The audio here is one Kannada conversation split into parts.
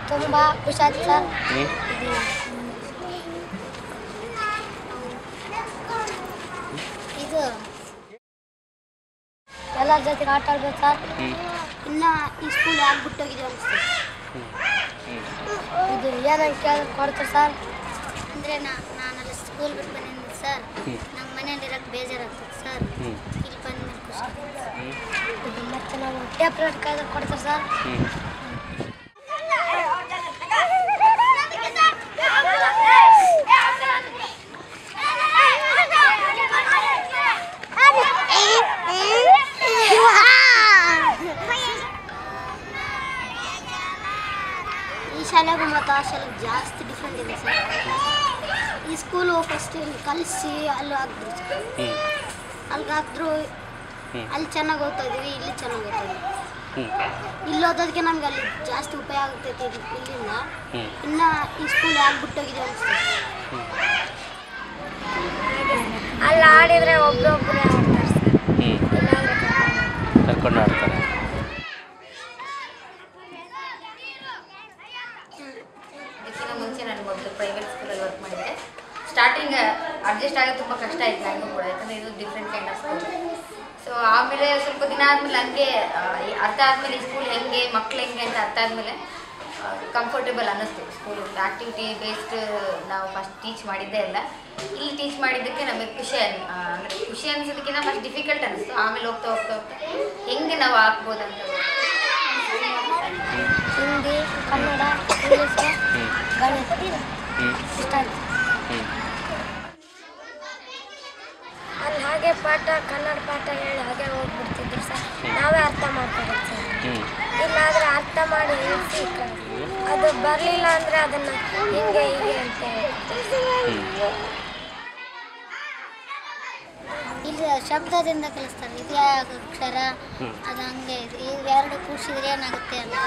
ತುಂಬ ಖುಷಿ ಆಯ್ತು ಸರ್ ಹ್ಞೂ ಇದು ಇದು ಎಲ್ಲರ ಜೊತೆಗೆ ಆಟ ಆಡ್ಬೇಕು ಸರ್ ಹ್ಞೂ ಇನ್ನು ಈ ಸ್ಕೂಲ್ ಯಾಕೆ ಬಿಟ್ಟೋಗಿದೆ ಅನಿಸ್ತದೆ ಹ್ಞೂ ಇದು ಏನಂತ ಕೇಳಿದ್ರೆ ಕೊಡ್ತಾರೆ ಸರ್ ಅಂದರೆ ನಾನಲ್ಲಿ ಸ್ಕೂಲ್ ಬಿಟ್ಟು ಬಂದಿದ್ದೀನಿ ಸರ್ ಹ್ಮ್. ನಮ್ಮ ಮನೇಲಿ ಇರೋಕ್ಕೆ ಬೇಜಾರಾಗ್ತದೆ ಸರ್ ಹ್ಞೂ ಇಲ್ಲಿ ಬಂದ್ಮೇಲೆ ಖುಷಿ ಆಗುತ್ತೆ. ಹ್ಞೂ ಇದು ಮತ್ತೆ ನಾವು ಟೇಪ್ ರೇಟ್ ಕೇಳಿದ್ರೆ ಕೊಡ್ತಾರೆ ಸರ್ ಹ್ಞೂ ಈ ಶಾಲೆಗೂ ಮತ್ತು ಆ ಶಾಲೆಗೆ ಜಾಸ್ತಿ ಡಿಫ್ರೆಂಟ್ ಇದೆ ಸರ್ ಈ ಸ್ಕೂಲು ಫಸ್ಟ್ ಇಲ್ಲಿ ಕಲಿಸಿ ಅಲ್ಲಿ ಹಾಕಿದ್ರು ಸರ್ ಹ್ಞೂ ಅಲ್ಲಿಗೆ ಹಾಕಿದ್ರು ಹ್ಮ್. ಅಲ್ಲಿ ಚೆನ್ನಾಗಿ ಓದ್ತಾ ಇದೀವಿ ಇಲ್ಲಿ ಚೆನ್ನಾಗಿ ಓದ್ತಾ ಇದೀವಿ ಹ್ಞೂ ಇಲ್ಲಿ ಓದೋದಕ್ಕೆ ನಮ್ಗೆ ಅಲ್ಲಿ ಜಾಸ್ತಿ ಉಪಯೋಗ ಆಗ್ತೈತೆ ಇಲ್ಲಿ- ಇಲ್ಲಿಂದ ಹ್ಞೂ ಇನ್ನು ಈ ಸ್ಕೂಲ್ ಯಾಕೆ ಬಿಟ್ಟೋಗಿದೆ ಅನಿಸ್ತದೆ ಹ್ಞೂ ಅಲ್ಲಿ ಆಡಿದರೆ ಒಬ್ಬರೊಬ್ಬರೇ ಆಡ್ತಾರೆ ಸರ್ ಹ್ಞೂ ಇಲ್ಲಾಂದ್ರೆ ಕರ್ಕೊಂಡು ಆಡ್ತಾರೆ ಇದಕ್ಕಿಂತ ಮುಂಚೆ ನಾನು ಮೊದಲು ಪ್ರೈವೇಟ್ ಸ್ಕೂಲಲ್ಲಿ ವರ್ಕ್ ಮಾಡಿದ್ದೆ ಸ್ಟಾರ್ಟಿಂಗ್ ಅಡ್ಜಸ್ಟ್ ಆಗೋದು ತುಂಬ ಕಷ್ಟ ಆಯಿತು ನನಗೂ ಕೂಡ ಯಾಕಂದರೆ ಇದು different kind of school so ಆಮೇಲೆ ಸ್ವಲ್ಪ ದಿನ ಆದಮೇಲೆ ನನಗೆ ಅರ್ಥ ಆದಮೇಲೆ ಈ ಸ್ಕೂಲ್ ಹೆಂಗೆ ಮಕ್ಳು ಹೆಂಗೆ ಅಂತ ಅರ್ಥ ಆದಮೇಲೆ ಕಂಫರ್ಟೇಬಲ್ ಅನ್ನಿಸ್ತು ಸ್ಕೂಲ್ ಆ್ಯಕ್ಟಿವಿಟಿ ಬೇಸ್ಡ್ ನಾವು ಫಸ್ಟ್ ಟೀಚ್ ಮಾಡಿದ್ದೇ ಇಲ್ಲ ಇಲ್ಲಿ ಟೀಚ್ ಮಾಡಿದ್ದಕ್ಕೆ ನಮಗೆ ಖುಷಿ ಅನ್ ಆ, ಅಂದ್ರೆ ಖುಷಿ ಅನ್ಸೋದಕ್ಕಿಂತ ಫಸ್ಟ್ ಡಿಫಿಕಲ್ಟ್ ಅನ್ನಿಸ್ತು ಆಮೇಲೆ ಹೋಗ್ತಾ ಹೋಗ್ತಾ ಹೋಗ್ತಾ ಹೆಂಗೆ ನಾವು ಹಾಕ್ಬೋದಂತ ಹಿಂದಿ ಕನ್ನಡ ಇಂಗ್ಲೀಷ್ ಹ್ಞೂ ಗಣಿತ ಹ್ಞೂ ಇಷ್ಟ ಆಯ್ತು ಹ್ಞೂ ಅಲ್ಲಿ ಹಾಗೆ ಪಾಠ ಕನ್ನಡ ಪಾಠ ಹೇಳಿ ಹಾಗೆ ಹೋಗ್ಬಿಡ್ತಿದ್ರು ಸರ್ ನಾವೇ ಅರ್ಥ ಮಾಡ್ಕೋಬೇಕು ಸರ್ ಹ್ಞೂ ಇಲ್ಲಾಂದ್ರೆ ಅರ್ಥ ಮಾಡಿ ಹೇಳ್ಸಿ ಅದು ಬರಲಿಲ್ಲ ಅಂದರೆ ಅದನ್ನು ಹಿಂಗೆ ಹೀಗೆ ಅಂತ ಹ್ಞೂ ಇಲ್ಲಿ ಶಬ್ದದಿಂದ ಕಲಿಸ್ತಾರೆ ಇದು ಯಾವ ಅಕ್ಷರ ಹ್ಮ್. ಅದು ಹಂಗೆ ಇದು ಇವು ಎರಡು ಕೂಡಿಸಿದ್ರೆ ಏನಾಗುತ್ತೆ ಅಂತ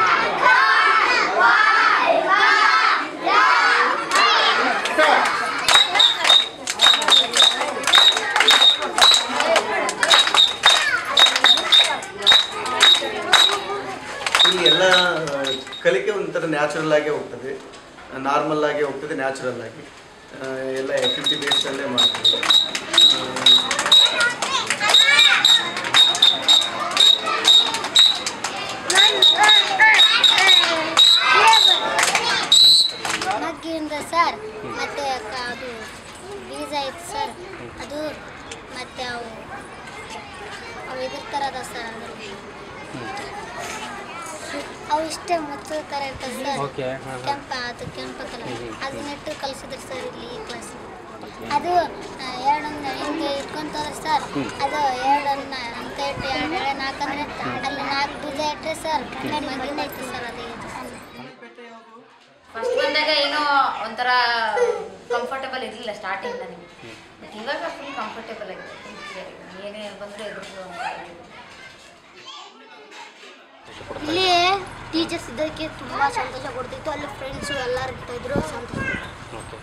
ಇಲ್ಲಿ ಎಲ್ಲ ಆ, ಕಲಿಕೆ ಒಂಥರ ನ್ಯಾಚುರಲ್ ಆಗೇ ಹೋಗ್ತದೆ ನಾರ್ಮಲ್ ಆಗಿ ಹೋಗ್ತದೆ ನ್ಯಾಚುರಲ್ ಆಗಿ ಆ, ಎಲ್ಲ ಆ್ಯಕ್ಟಿವಿಟಿ ಬೇಸ್ಡಲ್ಲೇ ಮಾಡ್ತೀವಿ ಮಗ್ಗಿಂದ ಸರ್ ಮತ್ತೆ ಕ- ಅದು ಬೀಜ ಇತ್ತು ಸರ್ ಅದು ಮತ್ತೆ ಅವು ಅವು ಇದ್ರ ಥರ ಅದ ಸರ್ ಅದು ಅವು ಇಷ್ಟೇ ಮತ್ತು ಥರ ಇರ್ತದೆ ಸರ್ ಓಕೆ ಹಾಂ ಹಾಂ ಕೆಂಪ ಅದು ಕೆಂಪ ಕಲರ್ ಹ್ಮ್, ಹ್ಮ್. ಅದನ್ನಿಟ್ಟು ಕಲಿಸಿದ್ರು ಸರ್ ಇಲ್ಲಿ ಈ ಕ್ಲಾಸ್ ಅದು ಆ, ಎರಡನ್ನ ಹಿಂಗೆ ಇಟ್ಕೊಂತಾರೆ ಸರ್ ಹ್ಮ್. ಅದು ಎರಡನ್ನ ಅಂತ ಇಟ್ಟು ಎರಡು ಎಳೆ ನಾಲ್ಕಂದ್ರೆ ಅಲ್ಲಿ ನಾಲ್ಕು ಬೀಜ ಇಟ್ಟರೆ ಸರ್ ಮಗಿನ ಐತೆ ಸರ್ ಅದು ಇದು. ಫಸ್ಟ್ ಬಂದಾಗ ಏನೋ ಒಂಥರ ಕಂಫರ್ಟಬಲ್ ಇರಲಿಲ್ಲ ಸ್ಟಾರ್ಟಿಂಗ್ ನನಗೆ ಬಟ್ ಇವಾಗ ಫುಲ್ ಕಂಫರ್ಟೇಬಲ್ ಆಗಿದೆ ಏನೇ ಬಂದರೂ ಎದುರು ಇಲ್ಲಿ ಟೀಚರ್ಸ್ ಇದ್ದಕ್ಕೆ ತುಂಬ ಸಂತೋಷ ಕೊಡ್ತಿತ್ತು ಅಲ್ಲಿ ಫ್ರೆಂಡ್ಸು ಎಲ್ಲರೂ ಇರ್ತಾಯಿದ್ರು ಸಂತೋಷ ಓಕೆ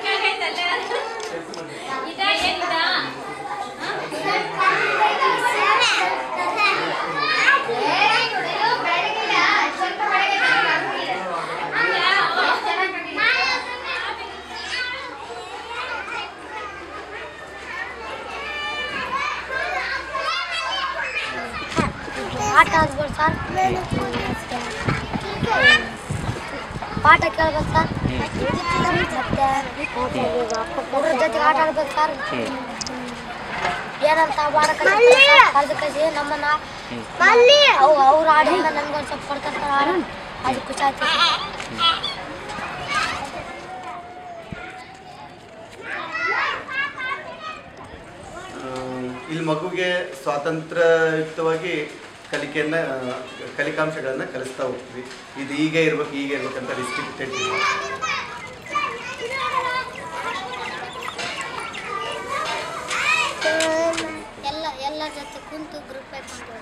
ಆಟ ಆಡ್ಬೋದು ಸರ್ ಪಾಠ ಕೇಳ್ಬೇಕು ಸರ್ ಮತ್ತೆ ಹುಡುಗ್ರ ಜೊತೆಗೆ ಆಟ ಆಡ್ಬೇಕು ಸರ್ ಹ್ಞೂ ಏನಂತ ಮಾಡಕ್ಕೆ ಕರೆದು ಕಳಿಸಿ ನಮ್ಮನ್ನ ಹ್ಞೂ ಅವು ಅವ್ರು ಆಡಿಂದ ನಮ್ಗೊಂದು ಸ್ವಲ್ಪ ಕೊಡ್ತಾರೆ ಸರ್ ಆಡು ಅದು ಖುಷಿ ಆಯ್ತು ಆ, ಇಲ್ಲಿ ಮಗುಗೆ ಸ್ವಾತಂತ್ರ್ಯಯುಕ್ತವಾಗಿ ಕಲಿಕೆಯನ್ನು ಕಲಿಕಾಂಶಗಳನ್ನು ಕಲಿಸ್ತಾ ಹೋಗ್ತೀವಿ ಇದು ಹೀಗೆ ಇರ್ಬೇಕು ಹೀಗೆ ಇರ್ಬೇಕಂತ ರಿಸ್ಟ್ರಿಕ್ಟೆಡ್ ಇಲ್ಲ ಎಲ್ಲ ಎಲ್ಲ ಜೊತೆ ಕುಂತು ಗ್ರೂಪ್ ಹಾಕೊಂಡು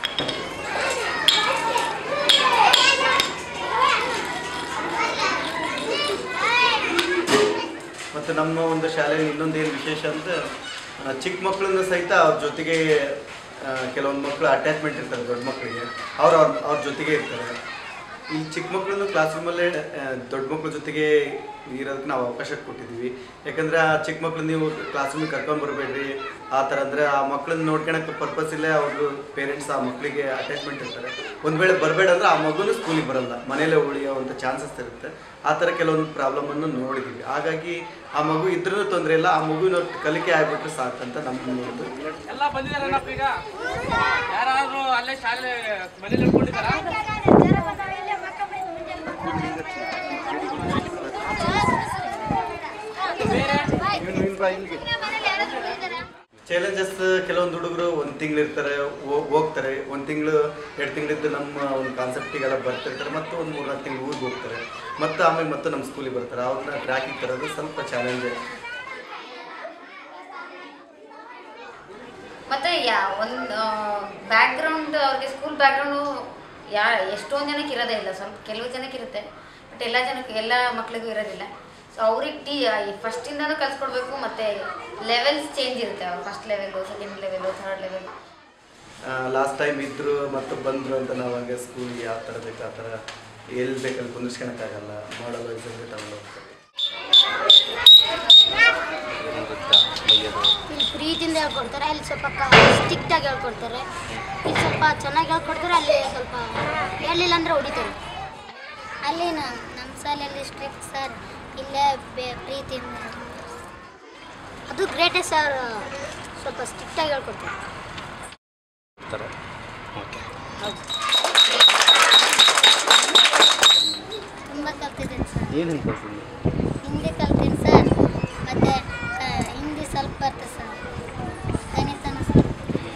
ಮತ್ತು ನಮ್ಮ ಒಂದು ಶಾಲೆಯಲ್ಲಿ ಇನ್ನೊಂದೇನು ವಿಶೇಷ ಅಂದರೆ ಆ, ಚಿಕ್ಕ ಮಕ್ಕಳನ್ನ ಸಹಿತ ಅವ್ರ ಜೊತೆಗೆ ಆ, ಕೆಲವೊಂದು ಮಕ್ಕಳು ಅಟ್ಯಾಚ್ಮೆಂಟ್ ಇರ್ತಾರೆ ದೊಡ್ಡ ಮಕ್ಕಳಿಗೆ ಅವ್ರು ಅವ್ರ ಅವ್ರ ಜೊತೆಗೆ ಇರ್ತಾರೆ ಈ ಚಿಕ್ಕ ಮಕ್ಕಳನ್ನು ಕ್ಲಾಸ್ ರೂಮಲ್ಲೇ ದೊಡ್ಡ ಮಕ್ಕಳ ಜೊತೆಗೆ ಇರೋದಕ್ಕೆ ನಾವು ಅವಕಾಶ ಕೊಟ್ಟಿದ್ದೀವಿ ಯಾಕಂದರೆ ಆ ಚಿಕ್ಕ ಮಕ್ಳು ನೀವು ಕ್ಲಾಸ್ ರೂಮಿಗೆ ಕರ್ಕೊಂಡು ಬರಬೇಡ್ರಿ ಆ ಥರ ಅಂದರೆ ಆ ಮಕ್ಕಳನ್ನ ನೋಡ್ಕೊಳಕ್ಕೆ ಪರ್ಪಸ್ ಇಲ್ಲೇ ಅವ್ರ ಪೇರೆಂಟ್ಸ್ ಆ ಮಕ್ಕಳಿಗೆ ಅಟ್ಯಾಚ್ಮೆಂಟ್ ಇರ್ತಾರೆ ಒಂದು ವೇಳೆ ಬರಬೇಡ ಅಂದರೆ ಆ ಮಗುನು ಸ್ಕೂಲಿಗೆ ಬರಲ್ಲ ಮನೇಲೇ ಉಳಿಯೋವಂಥ ಚಾನ್ಸಸ್ ಇರುತ್ತೆ ಆ ಥರ ಕೆಲವೊಂದು ಪ್ರಾಬ್ಲಮನ್ನು ನೋಡಿದ್ದೀವಿ ಹಾಗಾಗಿ ಆ ಮಗು ಇದ್ರೂ ತೊಂದರೆ ಇಲ್ಲ ಆ ಮಗುವಿನ ಕಲಿಕೆ ಆಗ್ಬಿಟ್ರೆ ಸಾಕಂತ ನಮ್ಮ ಒಂದು ಎಲ್ಲ ಬಂದಿದಾರಲ್ಲಪ್ಪ ಈಗ ಯಾರಾದ್ರೂ ಅಲ್ಲೇ ಶಾಲೆ ಮನೇಲಿ ಇಟ್ಕೊಂಡಿದ್ದಾರಾ ಚಾಲೆಂಜಸ್ ಕೆಲವೊಂದು ಹುಡುಗರು ಒಂದು ತಿಂಗಳು ಇರ್ತಾರೆ ಹೋ- ಹೋಗ್ತಾರೆ ಒಂದು ತಿಂಗಳು ಎರಡು ತಿಂಗಳಿದ್ದು ನಮ್ಮ ಒಂದು ಕಾನ್ಸೆಪ್ಟಿಗೆಲ್ಲ ಬರ್ತಿರ್ತಾರೆ ಮತ್ತು ಒಂದು ಮೂರು ನಾಲ್ಕು ತಿಂಗಳು ಊರಿಗೆ ಹೋಗ್ತಾರೆ ಮತ್ತು ಆಮೇಲೆ ಮತ್ತೆ ನಮ್ಮ ಸ್ಕೂಲಿಗೆ ಬರ್ತಾರೆ ಅವ್ರನ್ನ ಟ್ರ್ಯಾಕಿಗೆ ತರೋದು ಸ್ವಲ್ಪ ಚಾಲೆಂಜ್ ಮತ್ತೆ ಯಾ ಒಂದು ಬ್ಯಾಕ್ಗ್ರೌಂಡ್ ಅವ್ರಿಗೆ ಸ್ಕೂಲ್ ಬ್ಯಾಕ್ಗ್ರೌಂಡು ಯಾ ಎಷ್ಟೊಂದು ಜನಕ್ಕೆ ಇರೋದೇ ಇಲ್ಲ ಸ್ವಲ್ಪ ಕೆಲವು ಜನಕ್ಕೆ ಇರುತ್ತೆ ಬಟ್ ಎಲ್ಲ ಜನಕ್ಕೆ ಎಲ್ಲ ಮಕ್ಳಿಗೂ ಇರೋದಿಲ್ಲ ಸೊ ಅವ್ರಿಗೆ ಟೀ ಫಸ್ಟಿಂದನೂ ಕಲ್ಸ್ಕೊಡ್ಬೇಕು ಮತ್ತು ಲೆವೆಲ್ಸ್ ಚೇಂಜ್ ಇರುತ್ತೆ ಅವ್ರು first level second level third level last time ಇದ್ದರು ಮತ್ತು ಬಂದರು ಅಂತ ನಾವು ಹಂಗೆ ಸ್ಕೂಲಿಗೆ ಯಾವ ಥರ ಬೇಕು ಆ ಥರ ಎಲ್ಲಿ ಬೇಕಲ್ಲಿ ಕುಂದಿರ್ಸ್ಕೊಳಕ್ಕಾಗಲ್ಲ ಮಾಡಲ್ ವೈಸಲ್ಲಿ ತಗೊಂಡು ಹೋಗ್ತಾರೆ ನೃತ್ಯ ಬೈಯೋದು ಇಲ್ಲಿ ಪ್ರೀತಿಯಿಂದ ಹೇಳ್ಕೊಡ್ತಾರೆ ಅಲ್ಲಿ ಸ್ವಲ್ಪ ಸ್ಟ್ರಿಕ್ಟಾಗಿ ಹೇಳ್ಕೊಡ್ತಾರೆ ಇಲ್ಲಿ ಸ್ವಲ್ಪ ಚೆನ್ನಾಗಿ ಹೇಳ್ಕೊಡ್ತಾರೆ ಅಲ್ಲಿ ಸ್ವಲ್ಪ ಹೇಳಿಲ್ಲ ಅಂದರೆ ಹೊಡಿತಾರೆ ಅಲ್ಲಿ ನಮ್ಮ ಶಾಲೆಯಲ್ಲಿ ಸ್ಟ್ರಿಕ್ಟ್ ಸರ್ ಇಲ್ಲೇ ಬೇ ಪ್ರೀತಿಯಿಂದ ಅದು ಗ್ರೇಟೆಸ್ಟ್ ಸರ್ ಸ್ವಲ್ಪ ಸ್ಟ್ರಿಕ್ಟಾಗಿ ಹೇಳ್ಕೊಡ್ತಾರೆ ಇರ್ತಾರೆ ಓಕೆ ತುಂಬ ಕಲ್ತಿದ್ದೀನಿ ಸರ್ ಏನೇನು ಕಲ್ತಿದ್ವಿ ಹಿಂದಿ ಕಲ್ತೀನಿ ಸರ್ ಮತ್ತು ಹಿಂದಿ ಸ್ವಲ್ಪ ಬರ್ತದೆ ಸರ್ ಗಣಿತನೂ ಸರ್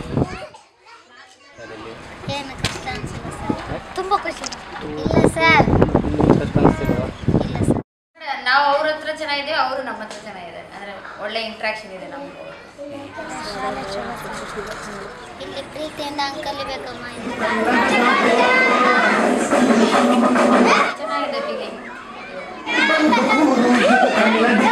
ಅದರಲ್ಲಿ ಏನು ಕಷ್ಟ ಅನಿಸಿಲ್ಲ ಸರ್ ತುಂಬ ಖುಷಿ ಇಲ್ಲ ಸರ್ ಕಷ್ಟ ಅನಿಸ್ತಿಲ್ವಾ ಇಲ್ಲ ಸರ್ ನಾವು ಅವ್ರ ಹತ್ರ ಚೆನ್ನಾಗಿದ್ದೀವಿ ಅವರು ನಮ್ಮ ಹತ್ರ ಚೆನ್ನಾಗಿದೆ ಅಂದರೆ ಒಳ್ಳೆ ಇಂಟ್ರಾಕ್ಷನ್ ಇದೆ ನಮಗೂ ಇಲ್ಲಿ ಪ್ರೀತಿಯಿಂದ ಹಂಗೆ ಕಲಿಬೇಕಮ್ಮ ಇದು. ಚೆನ್ನಾಗಿದೆ ಫೀಲಿಂಗ್